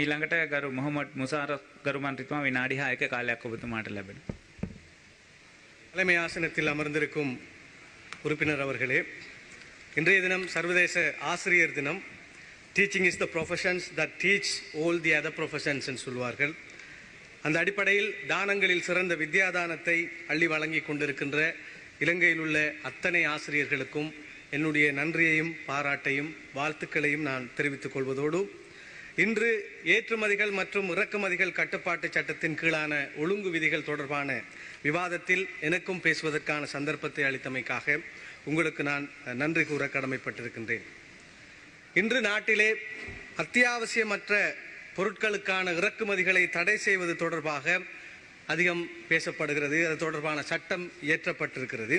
ඊළඟට ගරු මොහොමඩ් මුසාර ගරු මන්ත්‍රීතුමා විනාඩි 6ක කාලයක් ඔබතුමාට ලැබෙනවා. தலைமை ஆசனத்தில் அமர்ந்திருக்கும் உறுப்பினர் அவர்களே இன்றைய தினம் சர்வதேச ஆசிரியர் தினம் teaching is the professions that teach all the other professions என்று சொல்வார்கள் அந்த அடிப்படையில் தானங்களில் சிறந்த வித்யாதானத்தை அள்ளி வழங்கி கொண்டிருக்கின்ற இலங்கையில் உள்ள அத்தனை ஆசிரியர்களுக்கும் என்னுடைய நன்றியையும் பாராட்டையும் வாழ்த்துக்களையும் நான் தெரிவித்துக் கொள்வதோடு இன்று ஏற்றுமதிகள் மற்றும் இறக்குமதிகள் கட்டுப்பாட்டு சட்டத்தின் கீழான ஒழுங்கு விதிகள் தொடர்பான விவாதத்தில் எனக்கும் பேசுவதற்கான சந்தர்ப்பத்தை அளித்தமைக்காக உங்களுக்கு நான் நன்றி கூற கடமைப்பட்டிருக்கின்றேன் இன்று நாட்டிலே அத்தியாவசியமற்ற பொருட்களுக்கான இறக்குமதிகளை தடை செய்வது தொடர்பாக அதிகம் பேசப்படுகிறது அது தொடர்பான சட்டம் இயற்றப்பட்டிருக்கிறது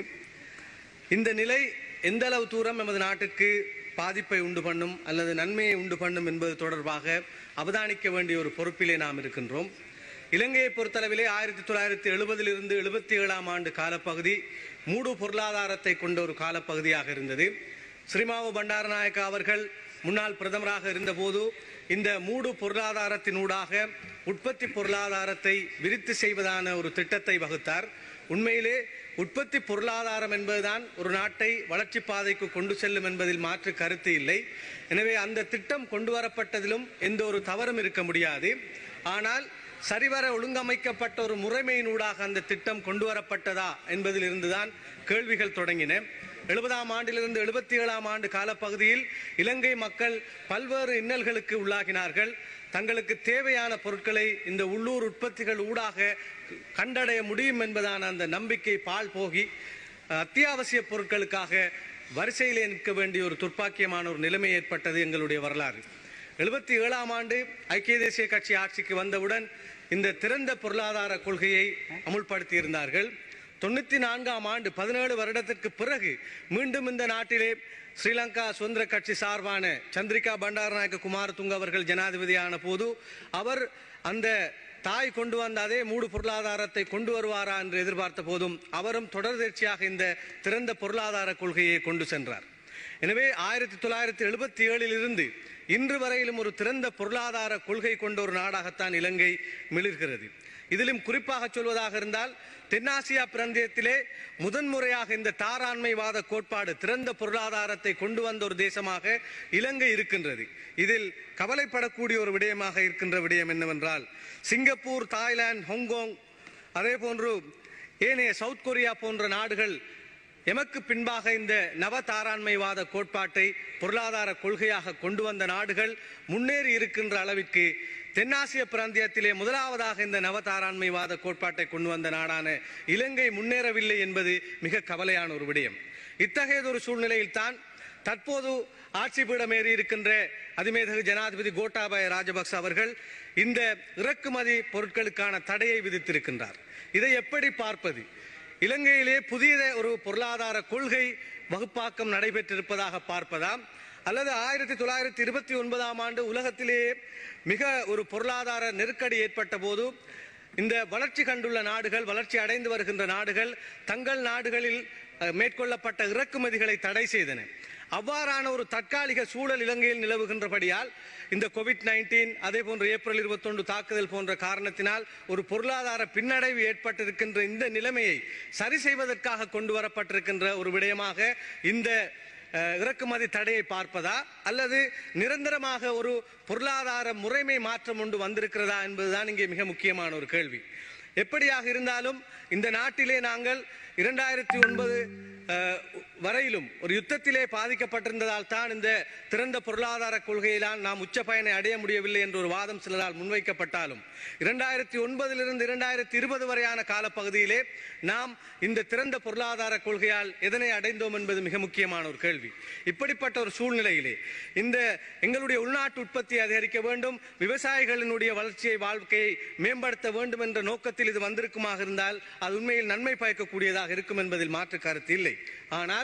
இந்த நிலை எந்த அளவு தூரம் எமது நாட்டிற்கு பாதிப்பை உண்டு பண்ணும் அல்லது நன்மையை உண்டு பண்ணும் என்பது தொடர்பாக அவதானிக்க வேண்டிய ஒரு பொறுப்பிலே நாம் இருக்கின்றோம் இலங்கையை பொறுத்தளவிலே ஆயிரத்தி தொள்ளாயிரத்தி எழுபதிலிருந்து எழுபத்தி ஏழாம் ஆண்டு காலப்பகுதி மூடு பொருளாதாரத்தை கொண்ட ஒரு காலப்பகுதியாக இருந்தது ஸ்ரீமாவு பண்டாரநாயக்க அவர்கள் முன்னாள் பிரதமராக இருந்தபோது இந்த மூடு பொருளாதாரத்தினூடாக உற்பத்தி பொருளாதாரத்தை விருத்தி செய்வதான ஒரு திட்டத்தை வகுத்தார் உண்மையிலே உற்பத்தி பொருளாதாரம் என்பதுதான் ஒரு நாட்டை வளர்ச்சி பாதைக்கு கொண்டு செல்லும் என்பதில் மாற்று கருத்து இல்லை எனவே அந்த திட்டம் கொண்டு வரப்பட்டதிலும் எந்த ஒரு தவறும் இருக்க முடியாது ஆனால் சரிவர ஒழுங்கமைக்கப்பட்ட ஒரு முறைமையினூடாக அந்த திட்டம் கொண்டு வரப்பட்டதா என்பதில் இருந்துதான் கேள்விகள் தொடங்கின எழுபதாம் ஆண்டிலிருந்து எழுபத்தி ஏழாம் ஆண்டு காலப்பகுதியில் இலங்கை மக்கள் பல்வேறு இன்னல்களுக்கு உள்ளாகினார்கள் தங்களுக்கு தேவையான பொருட்களை இந்த உள்ளூர் உற்பத்திகள் ஊடாக கண்டடைய முடியும் என்பதான அந்த நம்பிக்கை பால் போகி அத்தியாவசிய பொருட்களுக்காக வரிசையிலே நிற்க வேண்டிய ஒரு துர்ப்பாக்கியமான ஒரு நிலைமை ஏற்பட்டது எங்களுடைய வரலாறு எழுபத்தி ஏழாம் ஆண்டு ஐக்கிய தேசிய கட்சி ஆட்சிக்கு வந்தவுடன் இந்த திறந்த பொருளாதார கொள்கையை அமுல்படுத்தி இருந்தார்கள் தொண்ணூத்தி நான்காம் ஆண்டு பதினேழு வருடத்திற்கு பிறகு மீண்டும் இந்த நாட்டிலே ஸ்ரீலங்கா சுதந்திர கட்சி சார்பான சந்திரிகா பண்டாரநாயக்க குமாரதுங்க அவர்கள் ஜனாதிபதியான போது அவர் அந்த தாய் கொண்டு வந்த அதே மூடு பொருளாதாரத்தை கொண்டு வருவாரா என்று எதிர்பார்த்த போதும் அவரும் தொடர்ச்சியாக இந்த திறந்த பொருளாதார கொள்கையை கொண்டு சென்றார் எனவே ஆயிரத்தி தொள்ளாயிரத்தி எழுபத்தி ஏழில் இருந்து இன்று வரையிலும் ஒரு திறந்த பொருளாதார கொள்கை கொண்ட ஒரு நாடாகத்தான் இலங்கை மிளிர்கிறது இதிலும் குறிப்பாக சொல்வதாக இருந்தால் தென்னாசியா பிராந்தியத்திலே முதன்முறையாக இந்த தாராண்மைவாத கோட்பாடு திறந்த பொருளாதாரத்தை கொண்டு வந்த ஒரு தேசமாக இலங்கை இருக்கின்றது இதில் கவலைப்படக்கூடிய ஒரு விடயமாக இருக்கின்ற விடயம் என்னவென்றால் சிங்கப்பூர் தாய்லாந்து ஹாங்காங் அதே போன்று ஏனைய சவுத் கொரியா போன்ற நாடுகள் எமக்கு பின்பாக இந்த நவ தாராண்மைவாத கோட்பாட்டை பொருளாதார கொள்கையாக கொண்டு வந்த நாடுகள் முன்னேறி இருக்கின்ற அளவிற்கு தென்னாசிய பிராந்தியத்திலே முதலாவதாக இந்த நவதாராண்மைவாத கோட்பாட்டை கொண்டு வந்த நாடான இலங்கை முன்னேறவில்லை என்பது மிக கவலையான ஒரு விடயம் இத்தகையதொரு சூழ்நிலையில் தான் தற்போது ஆட்சி பீடமேறி இருக்கின்ற அதிமேதகு ஜனாதிபதி கோட்டாபய ராஜபக்ச அவர்கள் இந்த இறக்குமதி பொருட்களுக்கான தடையை விதித்திருக்கின்றார் இதை எப்படி பார்ப்பது இலங்கையிலே புதிய ஒரு பொருளாதார கொள்கை வகுப்பாக்கம் நடைபெற்றிருப்பதாக பார்ப்பதா அல்லது ஆயிரத்தி தொள்ளாயிரத்தி இருபத்தி ஒன்பதாம் ஆண்டு உலகத்திலேயே மிக ஒரு பொருளாதார நெருக்கடி ஏற்பட்ட போது இந்த வளர்ச்சி கண்டுள்ள நாடுகள் வளர்ச்சி அடைந்து வருகின்ற நாடுகள் தங்கள் நாடுகளில் அஹ், மேற்கொள்ளப்பட்ட இறக்குமதிகளை தடை செய்தன அவ்வாறான ஒரு தற்காலிக சூழல் இலங்கையில் நிலவுகின்றபடியால் இந்த கோவிட் நைன்டீன் அதே போன்று ஏப்ரல் இருபத்தொன்று தாக்குதல் போன்ற காரணத்தினால் ஒரு பொருளாதார பின்னடைவு ஏற்பட்டிருக்கின்ற இந்த நிலைமையை சரி செய்வதற்காக கொண்டு வரப்பட்டிருக்கின்ற ஒரு விடயமாக இந்த அஹ், இறக்குமதி தடையை பார்ப்பதா அல்லது நிரந்தரமாக ஒரு பொருளாதார முறைமை மாற்றம் ஒன்று வந்திருக்கிறதா என்பதுதான் இங்கே மிக முக்கியமான ஒரு கேள்வி எப்படியாக இருந்தாலும் இந்த நாட்டிலே நாங்கள் இரண்டாயிரத்தி ஒன்பது அஹ், வரையிலும் ஒரு யுத்தத்திலே பாதிக்கப்பட்டிருந்ததால் தான் இந்த திறந்த பொருளாதார கொள்கையிலால் நாம் உச்ச பயனை அடைய முடியவில்லை என்ற ஒரு வாதம் சிலரால் முன்வைக்கப்பட்டாலும் இரண்டாயிரத்தி ஒன்பதிலிருந்து இரண்டாயிரத்தி இருபது வரையான காலப்பகுதியிலே நாம் இந்த திறந்த பொருளாதார கொள்கையால் எதனை அடைந்தோம் என்பது மிக முக்கியமான ஒரு கேள்வி இப்படிப்பட்ட ஒரு சூழ்நிலையிலே இந்த எங்களுடைய உள்நாட்டு உற்பத்தி அதிகரிக்க வேண்டும் விவசாயிகளினுடைய வளர்ச்சியை வாழ்க்கையை மேம்படுத்த வேண்டும் என்ற நோக்கத்தில் இது வந்திருக்குமாக இருந்தால் அது உண்மையில் நன்மை பயக்கக்கூடியதாக இருக்கும் என்பதில் மாற்று கருத்து இல்லை ஆனால்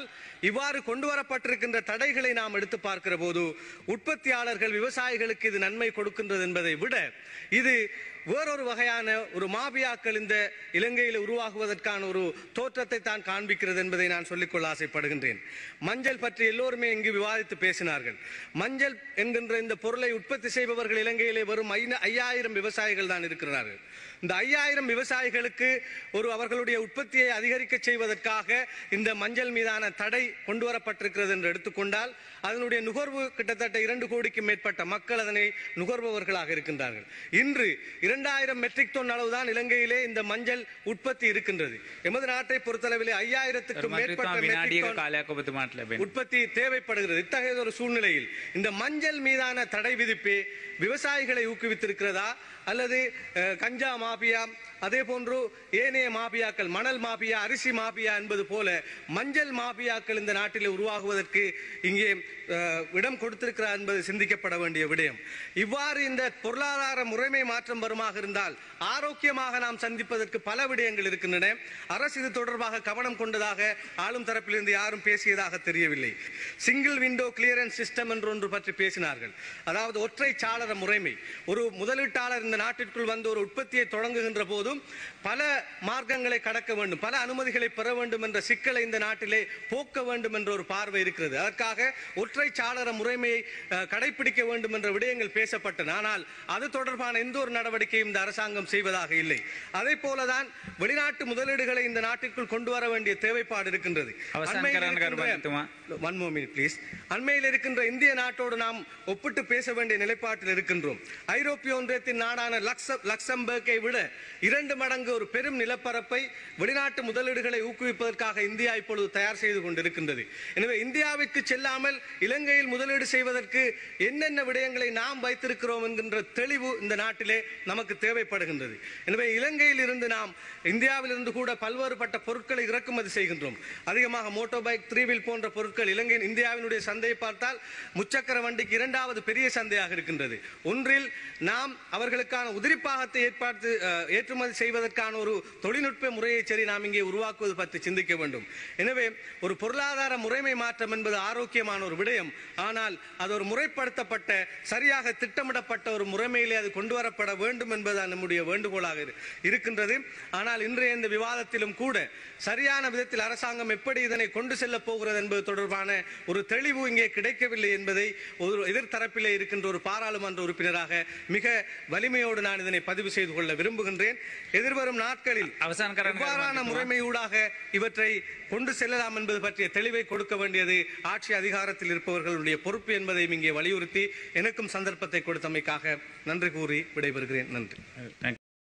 இவ்வாறு கொண்டு வரப்பட்டிருக்கின்ற தடைகளை நாம் எடுத்து பார்க்கிற போது உற்பத்தியாளர்கள் விவசாயிகளுக்கு இது நன்மை கொடுக்கின்றது என்பதை விட இது வேறொரு வகையான ஒரு மாபியாக்கள் இந்த இலங்கையில் உருவாகுவதற்கான ஒரு தோற்றத்தை தான் காண்பிக்கிறது என்பதை நான் சொல்லிக்கொள்ள ஆசைப்படுகின்றேன் மஞ்சள் பற்றி எல்லோருமே இங்கு விவாதித்து பேசினார்கள் மஞ்சள் என்கின்ற இந்த பொருளை உற்பத்தி செய்பவர்கள் இலங்கையிலே வரும் ஐயாயிரம் விவசாயிகள் தான் இருக்கிறார்கள் இந்த ஐயாயிரம் விவசாயிகளுக்கு ஒரு அவர்களுடைய உற்பத்தியை அதிகரிக்க செய்வதற்காக இந்த மஞ்சள் மீதான தடை கொண்டு வரப்பட்டிருக்கிறது என்று எடுத்துக்கொண்டால் அதனுடைய நுகர்வு கிட்டத்தட்ட இரண்டு கோடிக்கு மேற்பட்ட மக்கள் அதனை நுகர்பவர்களாக இருக்கின்றார்கள் இன்று இரண்டாயிரம் மெட்ரிக் டன் அளவுதான் இலங்கையிலே இந்த மஞ்சள் உற்பத்தி இருக்கின்றது எமது நாட்டை பொறுத்தளவிலே ஐயாயிரத்துக்கும் மேற்பட்ட මන්ත්‍රීතුමා විනාඩියක மெட்ரிக் டன் කාලයක් ඔබතුමාට ලැබෙන. உற்பத்தி தேவைப்படுகிறது இத்தகைய ஒரு சூழ்நிலையில் இந்த மஞ்சள் மீதான தடை விதிப்பு விவசாயிகளை ஊக்குவித்திருக்கிறதா அல்லது அஹ், கஞ்சா மாபியா அதே போன்று ஏனைய மாபியாக்கள் மணல் மாபியா அரிசி மாபியா என்பது போல மஞ்சள் மாபியாக்கள் இந்த நாட்டில் உருவாகுவதற்கு இங்கே அஹ், இடம் கொடுத்திருக்கிறார் என்பது சிந்திக்கப்பட வேண்டிய விடயம் இவ்வாறு இந்த பொருளாதார முறைமை மாற்றம் வருமாக இருந்தால் ஆரோக்கியமாக நாம் சந்திப்பதற்கு பல விடயங்கள் இருக்கின்றன அரசு இது தொடர்பாக கவனம் கொண்டதாக ஆளும் தரப்பிலிருந்து யாரும் பேசியதாக தெரியவில்லை சிங்கிள் விண்டோ கிளியரன்ஸ் சிஸ்டம் என்று ஒன்று பற்றி பேசினார்கள் அதாவது ஒற்றை சாளர முறைமை ஒரு முதலீட்டாளர் இந்த நாட்டிற்குள் வந்து ஒரு உற்பத்தியை தொடங்குகின்ற போதும் பல மார்க்கங்களை கடக்க வேண்டும் பல அனுமதிகளை பெற வேண்டும் என்ற சிக்கலை இந்த நாட்டிலே போக்க வேண்டும் என்ற ஒரு பார்வை இருக்கிறது அதற்காக ஒற்றை சாளர முறைமையை அஹ், கடைபிடிக்க வேண்டும் என்ற விடயங்கள் பேசப்பட்டன ஆனால் அது தொடர்பான எந்த ஒரு நடவடிக்கையும் இந்த அரசாங்கம் செய்வதாக இல்லை அதே போலதான் வெளிநாட்டு முதலீடுகளை இந்த நாட்டிற்குள் கொண்டு வர வேண்டிய தேவைப்பாடு இருக்கின்றது அவசான் அண்மையில் கரன் இருக்கின்ற- கருமாதித்துமா. One more minute, please. அண்மையில் இருக்கின்ற இந்திய நாட்டோடு நாம் ஒப்பிட்டு பேச வேண்டிய நிலைப்பாட்டில் இருக்கின்றோம் ஐரோப்பிய ஒன்றியத்தின் நாடான லக்ச- லக்சம்பர்க்கை விட இரண்டு மடங்கு ஒரு பெரும் நிலப்பரப்பை வெளிநாட்டு முதலீடுகளை ஊக்குவிப்பதற்காக இந்தியா இப்பொழுது தயார் செய்து கொண்டிருக்கின்றது எனவே இந்தியாவிற்கு செல்லாமல் இலங்கையில் முதலீடு செய்வதற்கு என்னென்ன விடயங்களை நாம் வைத்திருக்கிறோம் என்கின்ற தெளிவு இந்த நாட்டிலே நமக்கு தேவைப்படுகின்றது எனவே இலங்கையில் இருந்து நாம் இந்தியாவில் இருந்து கூட பல்வேறுபட்ட பொருட்களை இறக்குமதி செய்கின்றோம் அதிகமாக மோட்டோ பைக் த்ரீ வீல் போன்ற பொருட்கள் இலங்கையின் இந்தியாவினுடைய சந்தையை பார்த்தால் முச்சக்கர வண்டிக்கு இரண்டாவது பெரிய சந்தையாக இருக்கின்றது ஒன்றில் நாம் அவர்களுக்கான உதிரிப்பாகத்தை ஏற்பாடு அஹ், ஏற்றுமதி செய்வதற்கான ஒரு தொழில்நுட்ப முறையை சரி நாம் இங்கே உருவாக்குவது பற்றி சிந்திக்க வேண்டும் எனவே ஒரு பொருளாதார முறைமை மாற்றம் என்பது ஆரோக்கியமான ஒரு விடயம் ஆனால் அது ஒரு முறைப்படுத்தப்பட்ட சரியாக திட்டமிடப்பட்ட ஒரு முறைமையிலே அது கொண்டு வரப்பட வேண்டும் என்பதுதான் நம்முடைய வேண்டுகோளாக இரு- இருக்கின்றது ஆனால் இன்றைய இந்த விவாதத்திலும் கூட சரியான விதத்தில் அரசாங்கம் எப்படி இதனை கொண்டு செல்ல போகிறது என்பது தொடர்பான ஒரு தெளிவு இங்கே கிடைக்கவில்லை என்பதை ஒரு எதிர்த்தரப்பிலே இருக்கின்ற ஒரு பாராளுமன்ற உறுப்பினராக மிக வலிமையோடு நான் இதனை பதிவு செய்து கொள்ள விரும்புகின்றேன் எதிர்வரும் நாட்களில் அவசான் கரன் எவ்வாறான கருமாதித்துமா. முறைமையூடாக இவற்றை கொண்டு செல்லலாம் என்பது பற்றிய தெளிவை கொடுக்க வேண்டியது ஆட்சி அதிகாரத்தில் இருப்பவர்களுடைய பொறுப்பு என்பதையும் இங்கே வலியுறுத்தி எனக்கும் சந்தர்ப்பத்தை கொடுத்தமைக்காக நன்றி கூறி விடைபெறுகிறேன் நன்றி Thank you.